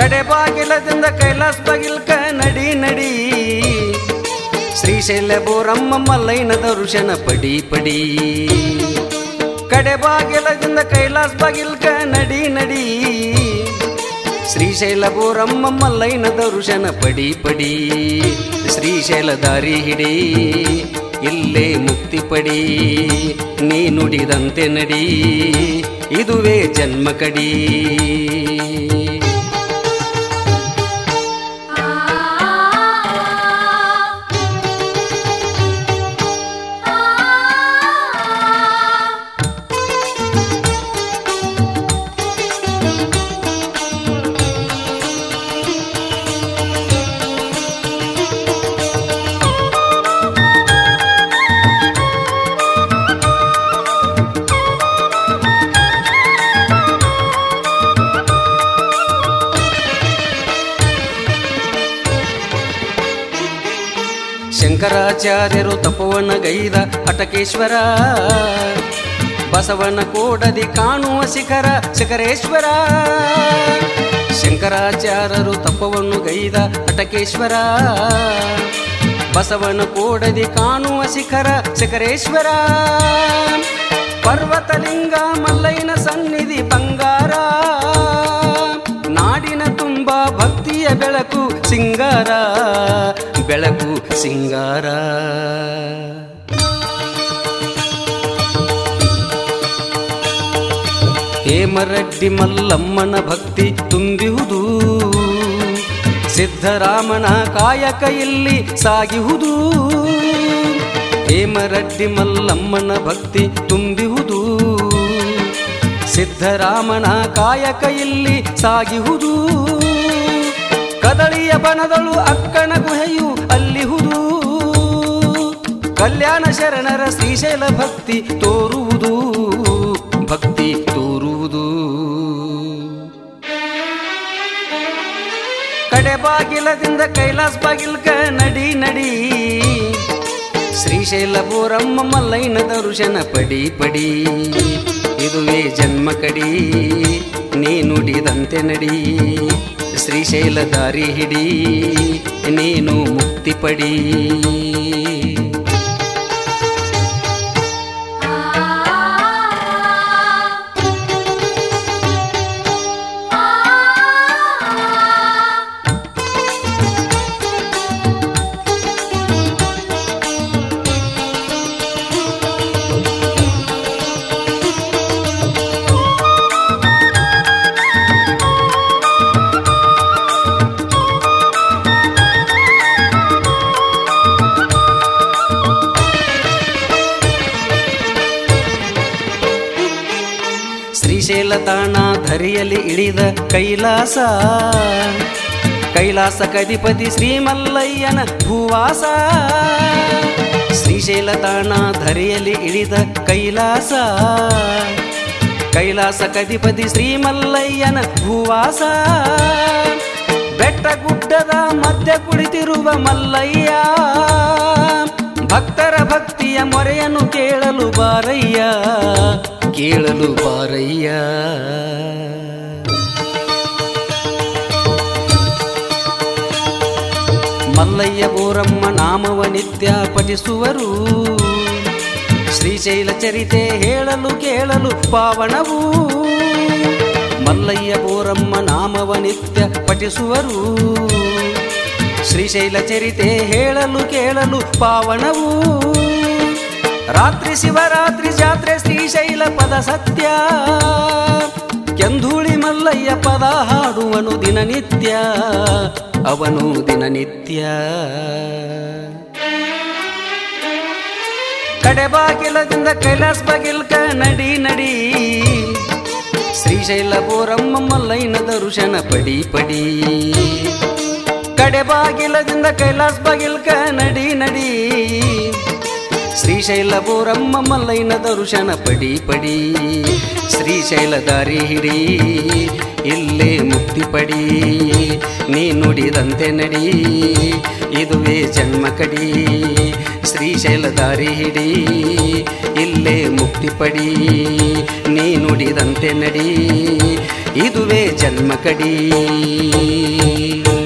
ಕಡೆ ಬಾಗಿಲದಿಂದ ಕೈಲಾಸ್ ಬಗಿಲ್ಕ ನಡಿ ನಡಿ ಶ್ರೀಶೈಲ ಬೋರಮ್ಮ ಮಲ್ಲೈನ ದರುಶನ ಪಡಿ ಪಡಿ ಕಡೆ ಬಾಗಿಲದಿಂದ ಕೈಲಾಸ್ ಬಗಿಲ್ಕ ನಡಿ ನಡಿ ಶ್ರೀಶೈಲ ಬೋರಮ್ಮ ಮಲ್ಲೈನ ದರುಶನ ಪಡಿ ಪಡಿ ಶ್ರೀಶೈಲ ದಾರಿ ಹಿಡಿ ಇಲ್ಲೇ ಮುಕ್ತಿ ಪಡಿ ನೀ ನುಡಿದಂತೆ ನಡಿ ಇದುವೇ ಜನ್ಮ ಕಡಿ ಶಂಕರಾಚಾರ್ಯರು ತಪವನ ಗೈದ ಅಟಕೇಶ್ವರ ಬಸವನ ಕೋಡದಿ ಕಾಣುವ ಶಿಖರ ಶಿಖರೇಶ್ವರ ಶಂಕರಾಚಾರ್ಯರು ತಪವನ್ನು ಗೈದ ಅಟಕೇಶ್ವರ ಬಸವನ ಕೋಡದಿ ಕಾಣುವ ಶಿಖರ ಶಿಖರೇಶ್ವರ ಪರ್ವತಲಿಂಗ ಮಲ್ಲೈನ ಸನ್ನಿಧಿ ಬಂಗಾರ ನಾಡಿನ ತುಂಬ ಭಕ್ತಿಯ ಬೆಳಕು ಸಿಂಗಾರ ಬೆಳಕು ಸಿಂಗಾರ ಹೇಮರೆಡ್ಡಿ ಮಲ್ಲಮ್ಮನ ಭಕ್ತಿ ತುಂಬಿಹುದು ಸಿದ್ಧರಾಮನ ಕಾಯಕ ಇಲ್ಲಿ ಸಾಗಿಹುದು ಹೇಮರೆಡ್ಡಿ ಮಲ್ಲಮ್ಮನ ಭಕ್ತಿ ತುಂಬಿಹುದು ಸಿದ್ಧರಾಮನ ಕಾಯಕ ಇಲ್ಲಿ ಸಾಗಿಹುದು ಕದಳಿಯ ಬನದಳು ಅಕ್ಕನ ಗುಹೆಯು ಅಲ್ಲಿಹುದು ಕಲ್ಯಾಣ ಶರಣರ ಶ್ರೀಶೈಲ ಭಕ್ತಿ ತೋರುವುದು ಭಕ್ತಿ ತೋರುವುದು ಕಡೆ ಬಾಗಿಲದಿಂದ ಕೈಲಾಸ್ ಬಾಗಿಲ್ಕ ನಡಿ ನಡಿ ಶ್ರೀಶೈಲ ಬೋರಮ್ಮ ಮಲ್ಲೈನ ದರುಶನ ಪಡಿ ಪಡಿ ಇದುವೇ ಜನ್ಮ ಕಡಿ ನೀ ನುಡಿದಂತೆ ನಡಿ ಶ್ರೀಶೈಲ ದಾರಿ ಹಿಡಿ ನೀನು ಮುಕ್ತಿ ಪಡಿ ಶ್ರೀಶೈಲ ತಾಣ ಧರಿಯಲಿ ಇಳಿದ ಕೈಲಾಸ ಕೈಲಾಸ ಕಧಿಪತಿ ಶ್ರೀಮಲ್ಲಯ್ಯನ ಭೂವಾಸ ಶ್ರೀಶೈಲ ತಾಣ ಧರಿಯಲಿ ಇಳಿದ ಕೈಲಾಸ ಕೈಲಾಸ ಕಧಿಪತಿ ಶ್ರೀಮಲ್ಲಯ್ಯನ ಭೂವಾಸ ಬೆಟ್ಟ ಗುಡ್ಡದ ಮಧ್ಯ ಕುಳಿತಿರುವ ಮಲ್ಲಯ್ಯ ಭಕ್ತರ ಭಕ್ತಿಯ ಮೊರೆಯನ್ನು ಕೇಳಲು ಬಾರಯ್ಯ ಕೇಳಲು ಬಾರಯ್ಯ ಮಲ್ಲಯ್ಯ ಬೋರಮ್ಮ ನಾಮವ ನಿತ್ಯ ಪಠಿಸುವರು ಶ್ರೀಶೈಲ ಚರಿತೆ ಹೇಳಲು ಕೇಳಲು ಪಾವನವು ಮಲ್ಲಯ್ಯ ಬೋರಮ್ಮ ನಾಮವ ನಿತ್ಯ ಪಠಿಸುವರು ಶ್ರೀಶೈಲ ಚರಿತೆ ಹೇಳಲು ಕೇಳಲು ಪಾವನವು ರಾತ್ರಿ ಶಿವರಾತ್ರಿ ಜಾತ್ರೆ ಶ್ರೀಶೈಲ ಪದ ಸತ್ಯ ಕೆಂಧೂಳಿ ಮಲ್ಲಯ್ಯ ಪದ ಹಾಡುವನು ದಿನನಿತ್ಯ ಅವನು ದಿನನಿತ್ಯ ಕಡೆ ಬಾಗಿಲದಿಂದ ಕೈಲಾಸ್ ಬಾಗಿಲ್ಕ ನಡಿ ನಡಿ ಶ್ರೀಶೈಲ ಬೋರಮ್ಮ ಮಲ್ಲೈನ ದರುಶನ ಪಡಿ ಪಡಿ ಕಡೆ ಬಾಗಿಲದಿಂದ ಕೈಲಾಸ್ ಬಾಗಿಲ್ಕ ನಡಿ ನಡಿ ಶ್ರೀಶೈಲ ಬೋರಮ್ಮ ಮಲ್ಲೈನ ದರುಶನ ಪಡಿ ಪಡಿ ಶ್ರೀಶೈಲ ದಾರಿ ಹಿಡಿ ಇಲ್ಲೇ ಮುಕ್ತಿ ಪಡಿ ನೀ ನುಡಿದಂತೆ ನಡಿ ಇದುವೇ ಜನ್ಮ ಕಡಿ ಶ್ರೀಶೈಲ ದಾರಿ ಹಿಡಿ ಇಲ್ಲಿ ಇಲ್ಲೇ ಮುಕ್ತಿ ಪಡಿ ನೀ ನುಡಿದಂತೆ ನಡಿ ಇದುವೇ ಜನ್ಮ ಕಡಿ